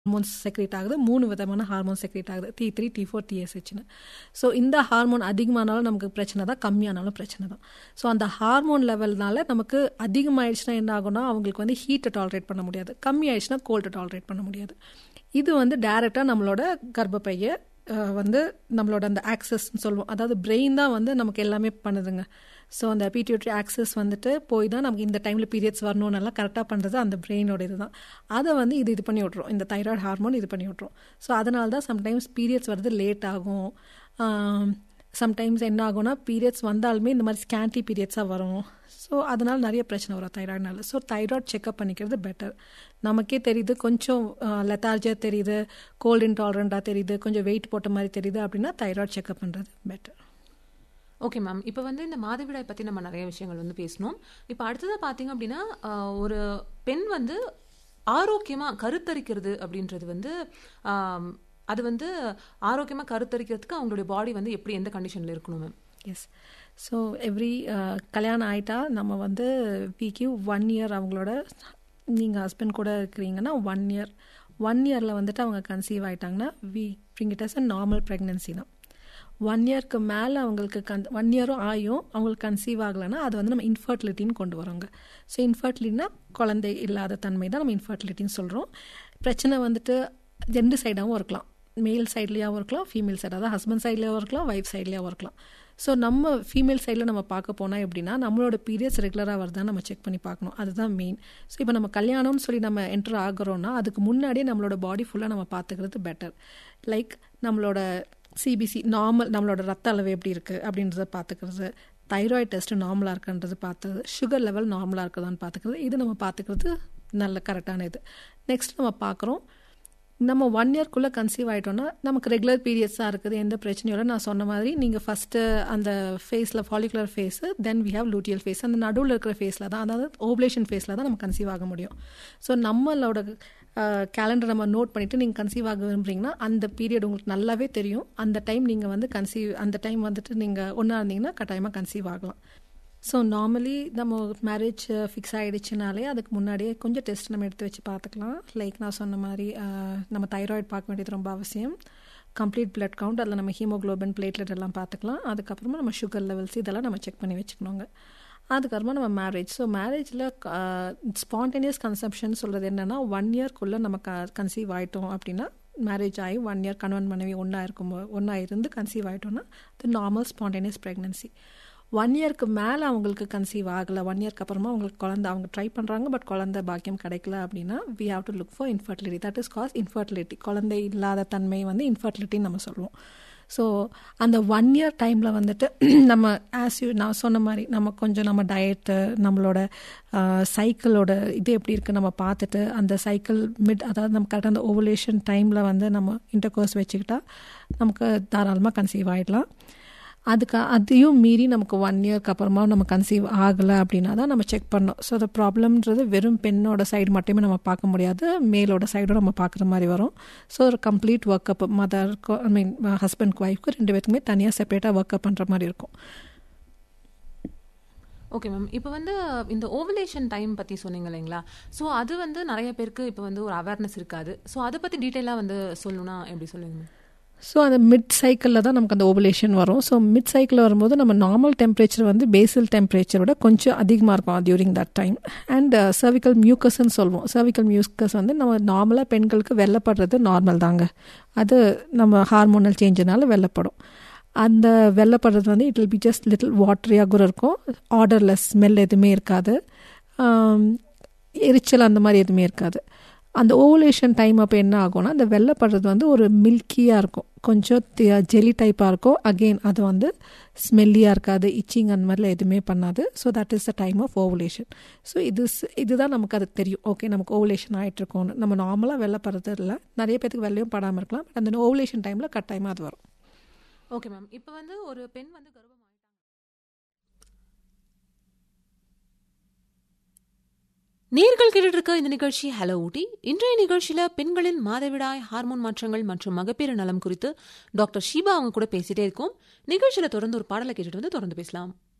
hormones secrete ஆகுது மூணு விதமான ஹார்மோன் செக்ரேட் ஆகுது டி த்ரீ டி ஃபோர் டிஎஸ்ஹெச்னு ஸோ இந்த ஹார்மோன் அதிகமானாலும் நமக்கு பிரச்சனை தான் கம்மியானாலும் பிரச்சனை தான் ஸோ அந்த ஹார்மோன் லெவல்னால நமக்கு அதிகமாகிடுச்சுன்னா என்ன ஆகும்னா அவங்களுக்கு வந்து ஹீட்டை டாலரேட் பண்ண முடியாது கம்மி ஆயிடுச்சுன்னா கோல்டை டாலரேட் பண்ண முடியாது இது வந்து டைரெக்டாக நம்மளோட கர்ப்பப்பையை வந்து நம்மளோட அந்த ஆக்சஸ்ன்னு சொல்லுவோம் அதாவது பிரெயின் தான் வந்து நமக்கு எல்லாமே பண்ணுதுங்க ஸோ அந்த பிடியூட்ரி ஆக்சஸ் வந்துட்டு போய் தான் நமக்கு இந்த டைமில் பீரியட்ஸ் வரணும்னு எல்லாம் கரெக்டாக பண்ணுறது அந்த பிரெயினோட இது தான் அதை வந்து இது இது பண்ணி விட்ரும் இந்த தைராய்டு ஹார்மோன் இது பண்ணி விட்ரும் ஸோ அதனால தான் சம்டைம்ஸ் பீரியட்ஸ் வர்றது லேட் ஆகும் சம்டைம்ஸ் என்ன ஆகும்னா பீரியட்ஸ் வந்தாலுமே இந்த மாதிரி ஸ்கேண்டி பீரியட்ஸாக வரும் ஸோ அதனால் நிறைய பிரச்சனை வரும் தைராய்டுனால ஸோ தைராய்டு செக்அப் பண்ணிக்கிறது பெட்டர் நமக்கே தெரியுது கொஞ்சம் லெத்தார்ஜியாக தெரியுது கோல்டு இன்டாலரண்ட்டாக தெரியுது கொஞ்சம் வெயிட் போட்ட மாதிரி தெரியுது அப்படின்னா தைராய்டு செக்அப் பண்ணுறது பெட்டர் ஓகே மேம் இப்போ வந்து இந்த மாதவிடாய் பற்றி நம்ம நிறைய விஷயங்கள் வந்து பேசணும் இப்போ அடுத்ததாக பார்த்தீங்க அப்படின்னா ஒரு பெண் வந்து ஆரோக்கியமாக கருத்தரிக்கிறது அப்படின்றது வந்து அது வந்து ஆரோக்கியமாக கருத்தரிக்கிறதுக்கு அவங்களுடைய பாடி வந்து எப்படி எந்த கண்டிஷனில் இருக்கணும் மேம் எஸ் ஸோ எவ்ரி கல்யாணம் ஆகிட்டா நம்ம வந்து வீக்யூ ஒன் இயர் அவங்களோட நீங்கள் ஹஸ்பண்ட் கூட இருக்கிறீங்கன்னா ஒன் இயர் ஒன் இயரில் வந்துட்டு அவங்க கன்சீவ் ஆகிட்டாங்கன்னா we bring it as a normal pregnancy தான் ஒன் இயர்க்கு மேலே அவங்களுக்கு கன் ஒன் இயரும் ஆயும் அவங்களுக்கு கன்சீவ் ஆகலைன்னா அது வந்து நம்ம இன்ஃபர்டிலிட்டின்னு கொண்டு வரோங்க ஸோ இன்ஃபர்டிலிட்டினா குழந்தை இல்லாத தன்மை தான் நம்ம இன்ஃபர்டிலிட்டின்னு சொல்கிறோம் பிரச்சனை வந்துட்டு ரெண்டு சைடாகவும் இருக்கலாம் மேல் சைட்லேயாகவும் இருக்கலாம் ஃபீமேல் சைடு அதாவது ஹஸ்பண்ட் சைட்லேயாகவும் இருக்கலாம் ஒய்ஃப் சைட்லேயாகவும் இருக்கலாம் ஸோ நம்ம ஃபீமேல் சைடில் நம்ம பார்க்க போனால் எப்படின்னா நம்மளோட பீரியட்ஸ் ரெகுலராக வருதான் நம்ம செக் பண்ணி பார்க்கணும் அதுதான் மெயின் ஸோ இப்போ நம்ம கல்யாணம்னு சொல்லி நம்ம என்டர் ஆகிறோன்னா அதுக்கு முன்னாடியே நம்மளோட பாடி ஃபுல்லாக நம்ம பார்த்துக்கிறது பெட்டர் லைக் நம்மளோட சிபிசி நார்மல் நம்மளோட ரத்த அளவு எப்படி இருக்குது அப்படின்றத பார்த்துக்கிறது தைராய்டு டெஸ்ட்டு நார்மலாக இருக்குன்றது பார்த்தது சுகர் லெவல் நார்மலாக இருக்குதான்னு பார்த்துக்கிறது இது நம்ம பார்த்துக்கிறது நல்ல கரெக்டான இது நெக்ஸ்ட் நம்ம பார்க்குறோம் நம்ம ஒன் இயர்க்குள்ளே கன்சீவ் ஆகிட்டோன்னா நமக்கு ரெகுலர் பீரியட்ஸாக இருக்குது எந்த பிரச்சனையும் இல்லை நான் சொன்ன மாதிரி நீங்கள் ஃபஸ்ட்டு அந்த ஃபேஸில் follicular phase then we have luteal phase அந்த நடுவில் இருக்கிற ஃபேஸில் தான் அதாவது ஓவலேஷன் ஃபேஸில் தான் நம்ம கன்சீவ் ஆக முடியும் ஸோ நம்மளோட கேலண்டர் நம்ம நோட் பண்ணிவிட்டு நீங்கள் கன்சீவ் ஆக விரும்புறீங்கன்னா அந்த பீரியட் உங்களுக்கு நல்லாவே தெரியும் அந்த டைம் நீங்கள் வந்து கன்சீவ் அந்த டைம் வந்துட்டு நீங்கள் ஒன்றா இருந்தீங்கன்னா கட்டாயமாக கன்சீவ் ஆகலாம் ஸோ நார்மலி நம்ம மேரேஜ் ஃபிக்ஸ் ஆகிடுச்சுனாலே அதுக்கு முன்னாடியே கொஞ்சம் டெஸ்ட் நம்ம எடுத்து வச்சு பார்த்துக்கலாம் லைக் நான் சொன்ன மாதிரி நம்ம தைராய்டு பார்க்க வேண்டியது ரொம்ப அவசியம் கம்ப்ளீட் பிளட் கவுண்ட் அதில் நம்ம ஹீமோக்ளோபின் பிளேட்லெட் எல்லாம் பார்த்துக்கலாம் அதுக்கப்புறமா நம்ம சுகர் லெவல்ஸ் இதெல்லாம் நம்ம செக் பண்ணி வச்சுக்கணுங்க அதுக்கப்புறமா நம்ம மேரேஜ் ஸோ மேரேஜில் ஸ்பான்டேனியஸ் கன்சப்ஷன் சொல்கிறது என்னென்னா ஒன் இயர்க்குள்ளே நம்ம க கன்சீவ் ஆகிட்டோம் அப்படின்னா மேரேஜ் ஆகி ஒன் இயர் கணவன் மனைவி ஒன்றா இருக்கும்போது ஒன்றா இருந்து கன்சீவ் ஆகிட்டோன்னா அது நார்மல் ஸ்பான்டேனியஸ் ப்ரெக்னன்சி ஒன் இயர்க்கு மேலே அவங்களுக்கு கன்சீவ் ஆகலை ஒன் இயர்க்கு அப்புறமா அவங்களுக்கு குழந்த அவங்க ட்ரை பண்ணுறாங்க பட் குழந்த பாக்கியம் கிடைக்கல அப்படின்னா we have to look for infertility that is cause infertility குழந்தை இல்லாத தன்மை வந்து இன்ஃபர்டிலிட்டின்னு நம்ம சொல்லுவோம் ஸோ அந்த ஒன் இயர் டைமில் வந்துட்டு நம்ம ஆஸ் யூ நான் சொன்ன மாதிரி நம்ம கொஞ்சம் நம்ம டயட்டு நம்மளோட சைக்கிளோட இது எப்படி இருக்குது நம்ம பார்த்துட்டு அந்த சைக்கிள் மிட் அதாவது நம்ம கரெக்டாக அந்த ஓவலேஷன் டைமில் வந்து நம்ம இன்டர்கோர்ஸ் வச்சுக்கிட்டா நமக்கு தாராளமாக கன்சீவ் ஆகிடலாம் அதுக்கு அதையும் மீறி நமக்கு ஒன் இயர்க்கு அப்புறமா நம்ம கன்சீவ் ஆகலை அப்படின்னா தான் நம்ம செக் பண்ணோம் ஸோ அந்த ப்ராப்ளம்ன்றது வெறும் பெண்ணோட சைடு மட்டுமே நம்ம பார்க்க முடியாது மேலோட சைடும் நம்ம பார்க்குற மாதிரி வரும் ஸோ ஒரு கம்ப்ளீட் ஒர்க் அப் மதருக்கு ஐ மீன் ஹஸ்பண்ட் ஒய்ஃப்க்கு ரெண்டு பேருக்குமே தனியாக செப்பரேட்டாக ஒர்க் அப் பண்ணுற மாதிரி இருக்கும் ஓகே மேம் இப்போ வந்து இந்த ஓவலேஷன் டைம் பற்றி சொன்னீங்க இல்லைங்களா ஸோ அது வந்து நிறைய பேருக்கு இப்போ வந்து ஒரு அவேர்னஸ் இருக்காது ஸோ அதை பற்றி டீட்டெயிலாக வந்து சொல்லணும்னா எப்படி சொல்லுங்க மேம் ஸோ அந்த மிட் சைக்கிளில் தான் நமக்கு அந்த ஓவலேஷன் வரும் ஸோ மிட் சைக்கிள் வரும்போது நம்ம நார்மல் டெம்பரேச்சர் வந்து பேசல் டெம்பரேச்சரோட கொஞ்சம் அதிகமாக இருக்கும் during that time and cervical மியூக்கஸ்ன்னு சொல்லுவோம் சர்விக்கல் மியூக்கஸ் வந்து நம்ம நார்மலாக பெண்களுக்கு வெள்ளப்படுறது நார்மல் தாங்க அது நம்ம ஹார்மோனல் சேஞ்சுனால வெள்ளப்படும் அந்த வெள்ளப்படுறது வந்து it will be just little வாட்டரியாக கூட இருக்கும் ஆர்டர்லெஸ் ஸ்மெல் எதுவுமே இருக்காது எரிச்சல் அந்த மாதிரி எதுவுமே இருக்காது அந்த ஓவலேஷன் டைம் அப்போ என்ன ஆகும்னா அந்த வெள்ளைப்படுறது வந்து ஒரு மில்கியாக இருக்கும் கொஞ்சம் ஜெலி டைப்பாக இருக்கும் அகெயின் அது வந்து ஸ்மெல்லியாக இருக்காது இச்சிங் அந்த மாதிரிலாம் எதுவுமே பண்ணாது so that is the time of ovulation so இது இதுதான் நமக்கு அது தெரியும் ஓகே நமக்கு ஓவலேஷன் ஆகிட்டுருக்கோன்னு நம்ம நார்மலாக வெள்ளைப்படுறது இல்லை நிறைய பேருக்கு வெள்ளையும் படாமல் இருக்கலாம் பட் அந்த ஓவலேஷன் டைமில் கட்டாயமாக அது வரும் ஓகே மேம் இப்போ வந்து ஒரு பெண் வந்து கர்ப்பம் நேர்கள் கேட்டுட்டு இருக்க இந்த நிகழ்ச்சி ஹலோ ஊட்டி இன்றைய நிகழ்ச்சியில பெண்களின் மாதவிடாய் ஹார்மோன் மாற்றங்கள் மற்றும் மகப்பேறு நலம் குறித்து டாக்டர் ஷீபா அவங்க கூட பேசிட்டே இருக்கோம் நிகழ்ச்சியில தொடர்ந்து ஒரு பாடலை கேட்டுட்டு வந்து தொடர்ந்து பேசலாம்